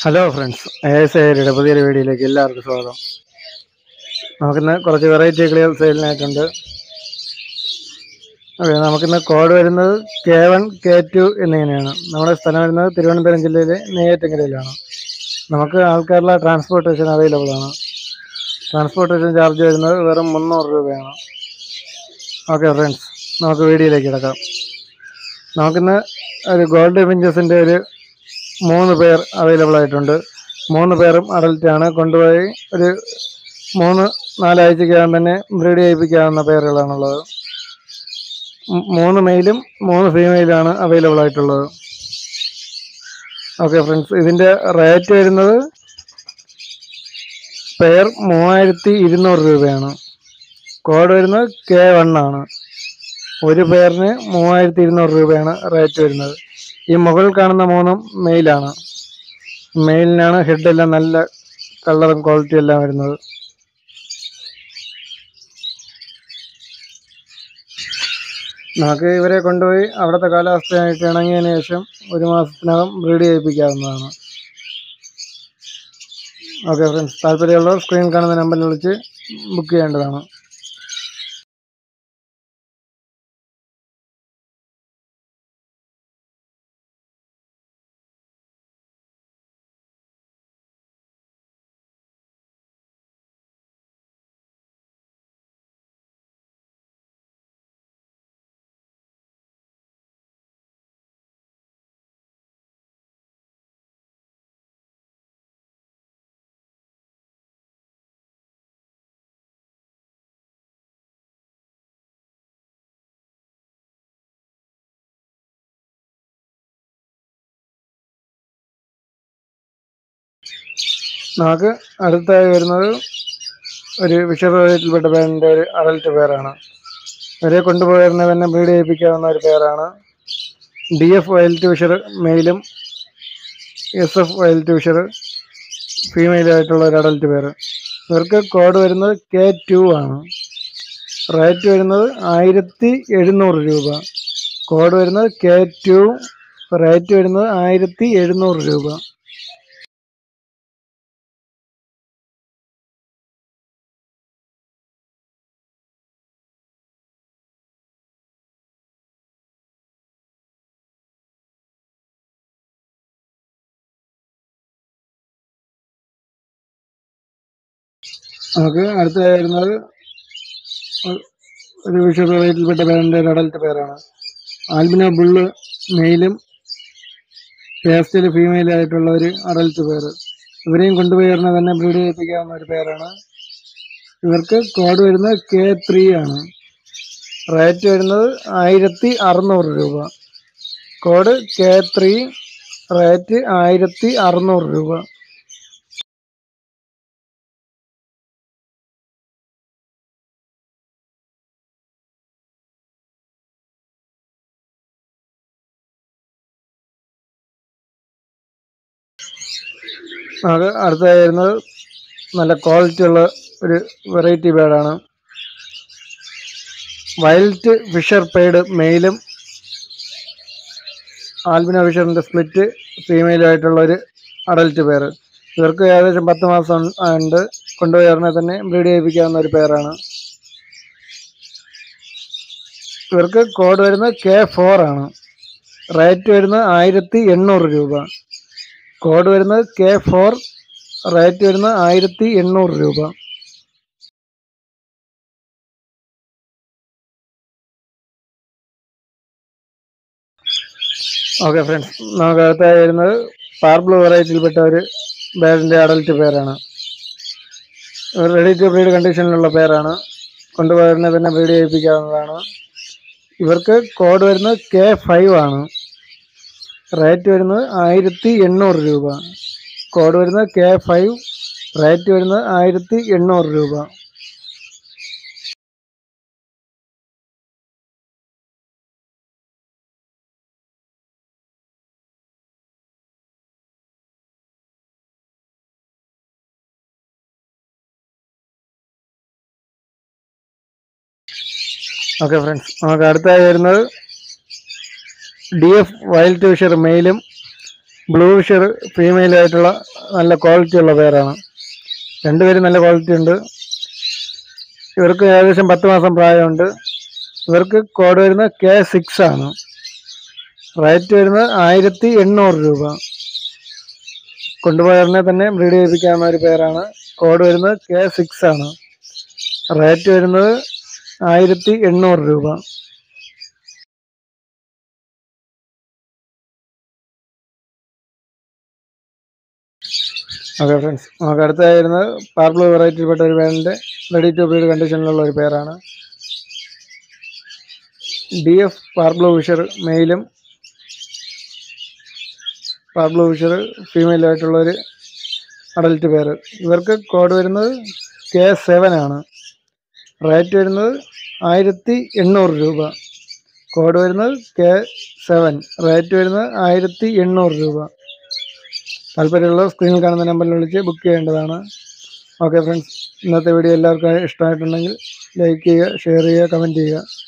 hello friends S ഐയുടെ പുതിയൊരു വീഡിയോയിലേക്ക് എല്ലാവർക്കും സ്വാഗതം നമുക്കിന്ന് കുറച്ച് വെറൈറ്റി കിളികൾ സെയിലിനായിട്ടുണ്ട് ഓക്കെ നമുക്കിന്ന് കോഡ് വരുന്നത് കെ വൺ കെ ടു എന്നിങ്ങനെയാണ് നമ്മുടെ സ്ഥലം വരുന്നത് തിരുവനന്തപുരം ജില്ലയിലെ നെയ്യാറ്റിൻകരയിലാണ് നമുക്ക് ആൾക്കാരുടെ ട്രാൻസ്പോർട്ടേഷൻ അവൈലബിൾ ആണ് ട്രാൻസ്പോർട്ടേഷൻ ചാർജ് വരുന്നത് വെറും മുന്നൂറ് രൂപയാണ് ഓക്കെ ഫ്രണ്ട്സ് നമുക്ക് വീഡിയോയിലേക്ക് കിടക്കാം നമുക്കിന്ന് ഒരു ഗോൾഡ് പിഞ്ചസിൻ്റെ ഒരു മൂന്ന് പേർ അവൈലബിൾ ആയിട്ടുണ്ട് മൂന്ന് പേരും അഡൽറ്റ് ആണ് കൊണ്ടുപോയി ഒരു മൂന്ന് നാലാഴ്ചക്കകം തന്നെ ബ്രീഡ് ചെയ്യിപ്പിക്കാവുന്ന പേരുകളാണുള്ളത് മൂ- മൂന്ന് മെയിലും മൂന്ന് ഫീമെയിലാണ് അവൈലബിൾ ആയിട്ടുള്ളത് ഓക്കെ ഫ്രണ്ട്സ് ഇതിൻ്റെ റേറ്റ് വരുന്നത് പെയർ മൂവായിരത്തി ഇരുന്നൂറ് രൂപയാണ് കോഡ് വരുന്നത് കെ വൺ ആണ് ഒരു പെയറിന് മൂവായിരത്തി ഇരുന്നൂറ് രൂപയാണ് റേറ്റ് വരുന്നത് ഈ മുകളിൽ കാണുന്ന മൂന്നും മെയിലാണ് മെയിലിനാണ് ഹെഡ് എല്ലാം നല്ല കളറും ക്വാളിറ്റി എല്ലാം വരുന്നത് നമുക്ക് ഇവരെ കൊണ്ടുപോയി അവിടുത്തെ കാലാവസ്ഥയായിട്ട് ഇണങ്ങിയതിന് ശേഷം ഒരു മാസത്തിനകം ബ്രീഡ് ചെയ്യിപ്പിക്കാവുന്നതാണ് ഓക്കെ ഫ്രണ്ട്സ് താല്പര്യമുള്ളവർ സ്ക്രീൻ കാണുന്ന നമ്പറിൽ വിളിച്ച് ബുക്ക് ചെയ്യേണ്ടതാണ് നമുക്ക് അടുത്തായി വരുന്നത് ഒരു വിഷയത്തിൽപ്പെട്ട പേരിൻ്റെ ഒരു അഡൽട്ട് പേരാണ് ഇവരെ കൊണ്ടുപോയിരുന്ന തന്നെ ബ്രീഡ് ചെയ്യിപ്പിക്കാവുന്ന ഒരു പേരാണ് ഡി എഫ് വൈൽഡ് വിഷർ മെയിലും എസ് എഫ് വൈൽഡ് വിഷർ ഫീമെയിലായിട്ടുള്ള ഒരു അഡൽട്ട് പേര് ഇവർക്ക് കോഡ് വരുന്നത് കെ ടു ആണ് റേറ്റ് വരുന്നത് ആയിരത്തി എഴുന്നൂറ് രൂപ കോഡ് വരുന്നത് കെ ടു റേറ്റ് വരുന്നത് ആയിരത്തി എഴുന്നൂറ് രൂപ നമുക്ക് അടുത്ത വരുന്നത് ഒ- ഒരു വിഷയത്തിൽപ്പെട്ട പേരിൻ്റെ ഒരു അഡൽട്ട് പേരാണ് ആൽബിനോ ബുള്ള് മെയിലും പേസ്റ്റൽ ഫീമെയിൽ ആയിട്ടുള്ള ഒരു അഡൽട്ട് പേര് ഇവരെയും കൊണ്ടുപോയിരുന്ന തന്നെ ബ്രീഡ് ചെയ്യിപ്പിക്കാവുന്ന ഒരു പേരാണ് ഇവർക്ക് കോഡ് വരുന്നത് കെ ത്രീ ആണ് റേറ്റ് വരുന്നത് ആയിരത്തി അറുന്നൂറ് രൂപ കോഡ് കെ ത്രീ റേറ്റ് ആയിരത്തി അറുന്നൂറ് രൂപ അത് അടുത്തതായി വരുന്നത് നല്ല ക്വാളിറ്റി ഉള്ള ഒരു വെറൈറ്റി ബേഡാണ് വൈൽഡ് ഫിഷർ പെയ്ഡ് മെയിലും ആൽബിനോ ഫിഷറിൻ്റെ സ്പ്ലിറ്റ് ഫീമെയിലും ആയിട്ടുള്ള ഒരു അഡൽറ്റ് പേര് ഇവർക്ക് ഏകദേശം പത്ത് മാസം ഉണ്ട്- ഉണ്ട് കൊണ്ടുപോയി ഉടനെ തന്നെ ബ്രീഡ് ചെയ്യിപ്പിക്കാവുന്ന ഒരു പേരാണ് ഇവർക്ക് കോഡ് വരുന്നത് കെ ഫോർ ആണ് റേറ്റ് വരുന്നത് ആയിരത്തി എണ്ണൂറ് രൂപ കോഡ് വരുന്നത് കെ ഫോർ റേറ്റ് വരുന്നത് ആയിരത്തി എണ്ണൂറ് രൂപ ഓക്കെ ഫ്രണ്ട്സ് നമുക്ക് അടുത്തായി വരുന്നത് പാർബ്ലൂ വെറൈറ്റിയിൽപ്പെട്ട ഒരു ബേഡിൻ്റെ അഡൽറ്റ് പേരാണ് റെഡി ടു ബ്രീഡ് കണ്ടീഷനിലുള്ള പേരാണ് കൊണ്ടുപോയതിനെ തന്നെ ബ്രീഡ് ചെയ്യിപ്പിക്കാവുന്നതാണ് ഇവർക്ക് കോഡ് വരുന്നത് കെ ഫൈവ് ആണ് റേറ്റ് വരുന്നത് ആയിരത്തി എണ്ണൂറ് രൂപ കോഡ് വരുന്നത് കെ ഫൈവ് റേറ്റ് വരുന്നത് ആയിരത്തി എണ്ണൂറ് രൂപ ഓക്കെ ഫ്രണ്ട്സ് നമുക്ക് അടുത്തായി വരുന്നത് ഡി എഫ് വൈൽഡ് ഫിഷർ മെയിലും ബ്ലൂ ഫിഷർ ഫീമെയിൽ ആയിട്ടുള്ള നല്ല ക്വാളിറ്റി ഉള്ള പേരാണ് രണ്ടുപേരും നല്ല ക്വാളിറ്റി ഉണ്ട് ഇവർക്ക് ഏകദേശം പത്ത് മാസം പ്രായമുണ്ട് ഇവർക്ക് കോഡ് വരുന്നത് കെ സിക്സ് ആണ് റേറ്റ് വരുന്നത് ആയിരത്തി എണ്ണൂറ് രൂപ കൊണ്ടുപോയറിനെ തന്നെ ബ്രീഡ് ചെയ്യിപ്പിക്കാവുന്ന ഒരു പേരാണ് കോഡ് വരുന്നത് കെ സിക്സ് ആണ് റേറ്റ് വരുന്നത് ആയിരത്തി എണ്ണൂറ് രൂപ ഓക്കെ ഫ്രണ്ട്സ് നമുക്ക് അടുത്തായി വരുന്നത് പാർബ്ലോ വെറൈറ്റിയിൽപ്പെട്ട ഒരു പേരിൻ്റെ റെഡി ടു ബ്രീഡ് കണ്ടീഷനിലുള്ള ഒരു പേരാണ് ഡി എഫ് പാർബ്ലോ വിഷർ മെയിലും പാബ്ലോ ഫിഷർ ഫീമെയിലും ആയിട്ടുള്ള ഒരു അഡൽറ്റ് പേര് ഇവർക്ക് കോഡ് വരുന്നത് കെ സെവൻ ആണ് റേറ്റ് വരുന്നത് ആയിരത്തി എണ്ണൂറ് രൂപ കോഡ് വരുന്നത് കെ സെവൻ റേറ്റ് വരുന്നത് ആയിരത്തി എണ്ണൂറ് രൂപ താല്പര്യമുള്ള സ്ക്രീനിൽ കാണുന്ന നമ്പറിൽ വിളിച്ച് ബുക്ക് ചെയ്യേണ്ടതാണ് ഓക്കെ ഫ്രണ്ട്സ് ഇന്നത്തെ വീഡിയോ എല്ലാവർക്കും ഇഷ്ടമായിട്ടുണ്ടെങ്കിൽ ലൈക്ക് ചെയ്യുക ഷെയർ ചെയ്യുക കമൻറ്റ് ചെയ്യുക